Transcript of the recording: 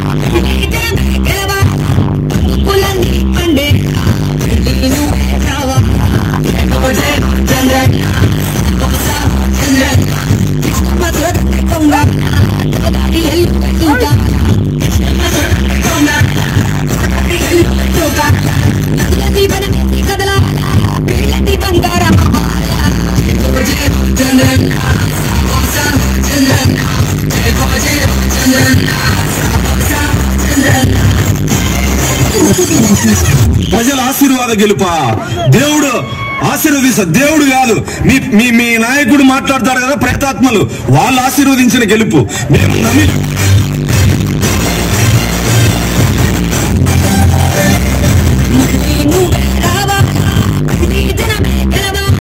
ప్రజల ఆశీర్వాద గెలుపా దేవుడు ఆశీర్వదిస్తా దేవుడు కాదు మీ మీ మీ నాయకుడు మాట్లాడతాడు కదా ప్రేతాత్మలు వాళ్ళు ఆశీర్వదించిన గెలుపు మేము నమ్మి